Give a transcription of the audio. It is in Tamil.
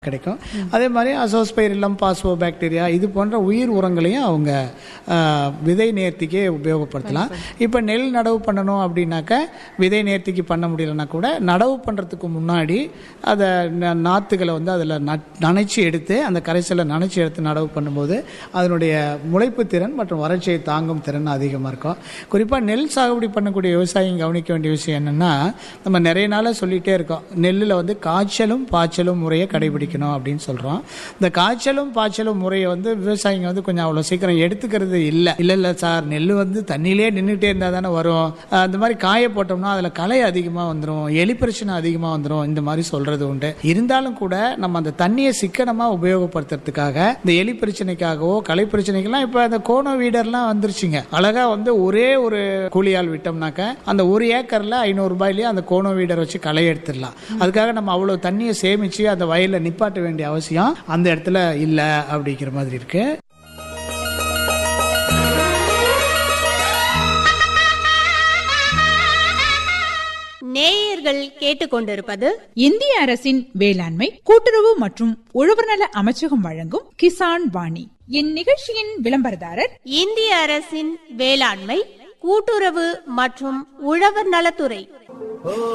கிடைக்கும் அதே மாதிரி அசோஸ்பைரிலம் பாஸ்போ பாக்டீரியா இது போன்ற உயிர் உரங்களையும் அவங்க ஆஹ், விதை நேர்த்திக்கே உபயோகப்படுத்தலாம் இப்போ நெல் நடவு பண்ணணும் அப்படின்னாக்க விதை நேர்த்திக்கு பண்ண முடியலன்னா கூட நடவு பண்ணுறதுக்கு முன்னாடி அதை ந- நாற்றுகளை வந்து அதில் நனைச்சி எடுத்து அந்த கரைசலை நனைச்சி எடுத்து நடவு பண்ணும்போது அதனுடைய முளைப்பு திறன் மற்றும் வறட்சியை தாங்கும் திறன் அதிகமாக இருக்கும் குறிப்பாக நெல் சாகுபடி பண்ணக்கூடிய விவசாயிங்க கவனிக்க வேண்டிய விஷயம் என்னென்னா நம்ம நிறைய நாளாக சொல்லிகிட்டே இருக்கோம் நெல்லில் வந்து காய்ச்சலும் பாய்ச்சலும் முறையை கடைபிடிக்கணும் அப்படின்னு சொல்கிறோம் இந்த காய்ச்சலும் பாய்ச்சலும் முறையை வந்து விவசாயிங்க வந்து கொஞ்சம் அவ்வளோ சீக்கிரம் எடுத்துக்கிறது இல்லை இல்லை இல்லை சார் நெல் வந்து தண்ணியிலே நின்றுட்டே இருந்தால் தானே வரும் அஹ் அந்த மாதிரி காய போட்டோம்னா அதில் களை அதிகமாக வந்துடும் எலி பிரச்சனை அதிகமாக வந்துடும் இந்த மாதிரி சொல்கிறது உண்டு இருந்தாலும் கூட நம்ம அந்த தண்ணியை சிக்கனமாக உபயோகப்படுத்துறதுக்காக இந்த எலி பிரச்சனைக்காகவோ களை பிரச்சனைக்கெல்லாம் இப்போ அந்த கோனோ வீடர்லாம் வந்துருச்சுங்க அழகா வந்து ஒரே ஒரு கூலியால் விட்டோம்னாக்க அந்த ஒரு ஏக்கர்ல ஐநூறு ரூபாயிலேயே அந்த கோனோ வீடர் வச்சு களை எடுத்துடலாம் அதுக்காக நம்ம அவ்வளவு தண்ணியை சேமிச்சு அந்த வயல்ல நிப்பாட்ட வேண்டிய அவசியம் அந்த இடத்துல இல்லை அப்படிங்கிற மாதிரி இருக்கு நேயர்கள் கேட்டுக்கொண்டிருப்பது இந்திய அரசின் வேளாண்மை கூட்டுறவு மற்றும் உழவர்நல அமைச்சகம் வழங்கும் கிசான் வாணி இந்நிகழ்ச்சியின் விளம்பரதாரர் இந்திய அரசின் வேளாண்மை கூட்டுறவு மற்றும் உழவர் நலத்துறை